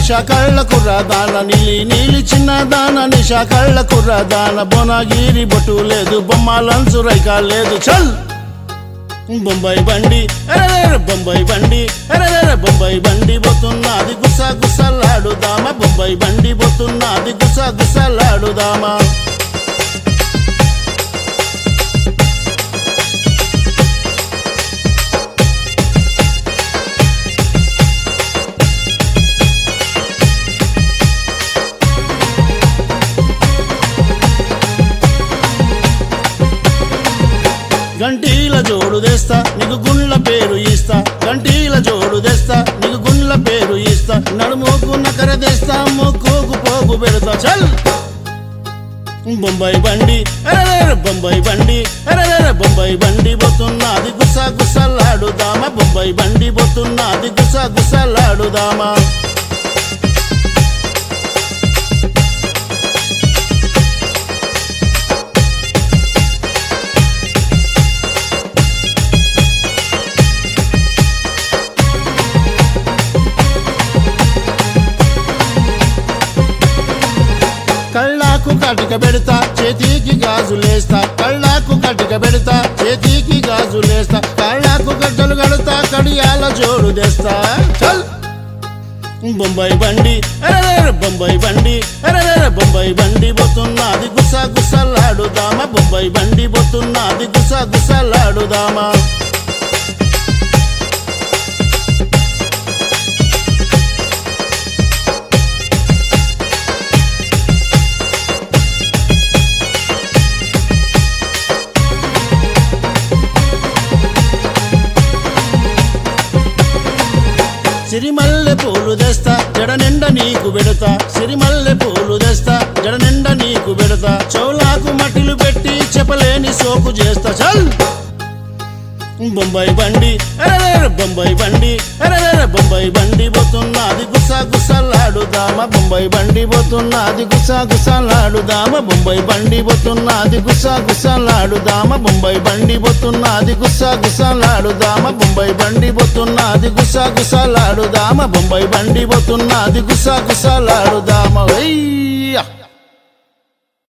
నిషా కళ్ళ కుర్రదాన నీలి నీలి చిన్న దాన నిషా కళ్ళ కుర్రదాన బొనగిరి బొట్టు లేదు బొమ్మలంచు రైకా లేదు చల్ బొంబాయి బండి అరెరెరె బొంబాయి బండి అరెరెరె బొంబాయి బండి పోతున్నది గుస గుసలాడుదామా బొంబాయి బండి పోతున్నది గుస గుసలాడుదామా గంటీల జోడు తెస్తా నీకు గుండ్ల పేరు ఇస్తా గంటీల జోడు తెస్తా నీకు గుండ్ల పేరు ఇస్తా నడుమోకు నకర తెస్తా మొక్కోకు పోగు పెడతా చల్ బొంబాయి బండి అరెరెరె బొంబాయి బండి అరెరెరె బొంబాయి బండి పోతున్నది గుస గుసలాడుదామా బొంబాయి బండి పోతున్నది గుస గుసలాడుదామా కళ్ళాకు కటిక పెడతా చేతికి గాజులేస్తా కళ్ళాకు కటిక పెడతా చేతికి గాజులేస్తా కళ్ళాకు గడ్డలు కడతా కడియాల జోడు తెస్తా చల్ బొంబాయి బండి అరెరెరె బొంబాయి బండి అరెరెరె బొంబాయి బండి పోతున్నది గుస గుసలాడుదామా బొంబాయి బండి పోతున్నది గుస గుసలాడుదామా సిరిమల్లె పూలు తెస్తా జడ నిండా నీకు పెడతా సిరిమల్లె పూలు తెస్తా జడ నిండా నీకు పెడతా చౌలాకు మట్టిలు పెట్టి చెప్పలేని సోకు చేస్తా చల్ బొంబాయి బండి అరెరెరె బొంబాయి బండి అరెరెరె బొంబాయి బండి పోతున్నది గుస గుసలాడుదామా బొంబాయి బండి పోతున్నది గుస గుసలాడుదామా బొంబాయి బండి పోతున్నది గుస గుసలాడుదామా బొంబాయి బండి పోతున్నది గుస గుసలాడుదామా బొంబాయి బండి పోతున్నది గుస గుసలాడుదామా బొంబాయి బండి పోతున్నది గుస గుసలాడుదామా వెయ్య